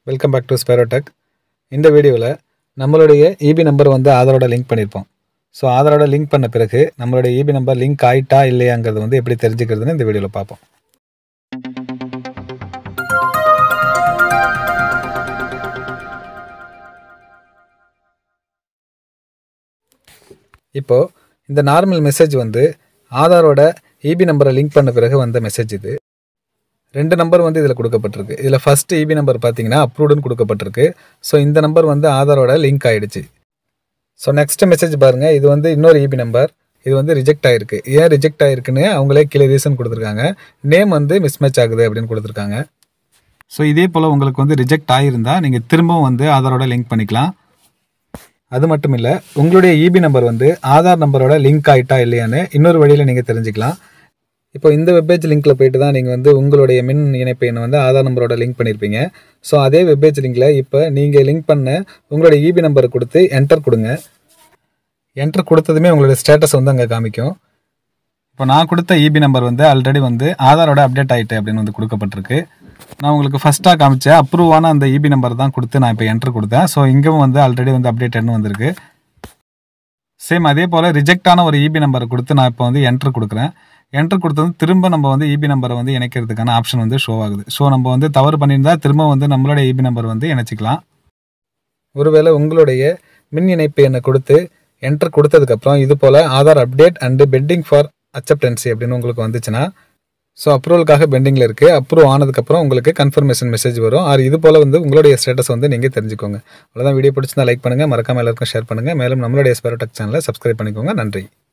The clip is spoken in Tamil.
வெல்கம் பேக் டு ஸ்பேரோடெக் இந்த வீடியோவில் நம்மளுடைய இபி நம்பர் வந்து ஆதாரோட லிங்க் பண்ணியிருப்போம் ஸோ ஆதாரோட லிங்க் பண்ண பிறகு நம்மளுடைய இபி நம்பர் லிங்க் ஆயிட்டா இல்லையாங்கிறது வந்து எப்படி தெரிஞ்சுக்கிறதுன்னு இந்த வீடியோவில் பார்ப்போம் இப்போது இந்த நார்மல் மெசேஜ் வந்து ஆதாரோட இபி நம்பரை லிங்க் பண்ண பிறகு வந்த மெசேஜ் இது ரெண்டு நம்பர் வந்து இதில் கொடுக்கப்பட்டிருக்கு இதில் ஃபஸ்ட்டு இபி நம்பர் பார்த்தீங்கன்னா அப்ரூவ்டுன்னு கொடுக்கப்பட்டிருக்கு ஸோ இந்த நம்பர் வந்து ஆதாரோட லிங்க் ஆயிடுச்சு ஸோ நெக்ஸ்ட் மெசேஜ் பாருங்கள் இது வந்து இன்னொரு இபி நம்பர் இது வந்து ரிஜெக்ட் ஆயிருக்கு ஏன் ரிஜெக்ட் ஆயிருக்குன்னு அவங்களே கீழே ரீசன் கொடுத்துருக்காங்க நேம் வந்து மிஸ்மேட்ச் ஆகுது அப்படின்னு கொடுத்துருக்காங்க ஸோ இதே போல் உங்களுக்கு வந்து ரிஜெக்ட் ஆகியிருந்தால் நீங்கள் திரும்பவும் வந்து ஆதாரோட லிங்க் பண்ணிக்கலாம் அது மட்டும் இல்லை உங்களுடைய இபி நம்பர் வந்து ஆதார் நம்பரோட லிங்க் ஆயிட்டா இல்லையான்னு இன்னொரு வழியில் நீங்கள் தெரிஞ்சுக்கலாம் இப்போ இந்த வெப்பேஜ் லிங்க்கில் போயிட்டு தான் நீங்கள் வந்து உங்களுடைய மின் இணைப்பு எண்ணை வந்து ஆதார் நம்பரோட லிங்க் பண்ணியிருப்பீங்க ஸோ அதே வெப்பேஜ் லிங்கில் இப்போ நீங்கள் லிங்க் பண்ண உங்களுடைய இபி நம்பரை கொடுத்து என்டர் கொடுங்க என்டர் கொடுத்ததுமே உங்களுடைய ஸ்டேட்டஸ் வந்து அங்கே காமிக்கும் இப்போ நான் கொடுத்த இபி நம்பர் வந்து ஆல்ரெடி வந்து ஆதாரோட அப்டேட் ஆகிட்டு அப்படின்னு வந்து கொடுக்கப்பட்டிருக்கு நான் உங்களுக்கு ஃபஸ்ட்டாக காமிச்சேன் அப்ரூவான அந்த இபி நம்பர் தான் கொடுத்து நான் இப்போ என்ட்ரு கொடுத்தேன் ஸோ இங்கேயும் வந்து ஆல்ரெடி வந்து அப்டேட்னு வந்திருக்கு சேம் அதே போல் ரிஜெக்டான ஒரு இபி நம்பரை கொடுத்து நான் இப்போ வந்து என்ட்ரு கொடுக்குறேன் என்ட்ரு கொடுத்தது திரும்ப நம்ம வந்து இபி நம்பரை வந்து இணைக்கிறதுக்கான ஆப்ஷன் வந்து ஷோ ஆகுது ஸோ நம்ம வந்து தவறு பண்ணியிருந்தா திரும்ப வந்து நம்மளுடைய இபி நம்பர் வந்து இணைச்சிக்கலாம் ஒருவேளை உங்களுடைய மின் இணைப்பு எண்ணை கொடுத்து என்டர் கொடுத்ததுக்கப்புறம் இது போல் Aadhaar update and pending for acceptancy அப்படின்னு உங்களுக்கு வந்துச்சுன்னா ஸோ அப்ரூவலுக்காக பெண்டிங்கில் இருக்குது அப்ரூவ் ஆனதுக்கப்புறம் உங்களுக்கு கன்ஃபர்மேஷன் மெசேஜ் வரும் ஆர் இது போல் வந்து உங்களுடைய ஸ்டேட்டஸ் வந்து நீங்கள் தெரிஞ்சுக்கோங்க அவ்வளோதான் வீடியோ பிடிச்சிருந்தா லைக் பண்ணுங்கள் மறக்காமல் எல்லாருக்கும் ஷேர் பண்ணுங்கள் மேலும் நம்மளுடைய ஸ்பெரோடெக் சேனலை சப்ஸ்கிரைப் பண்ணிக்கோங்க நன்றி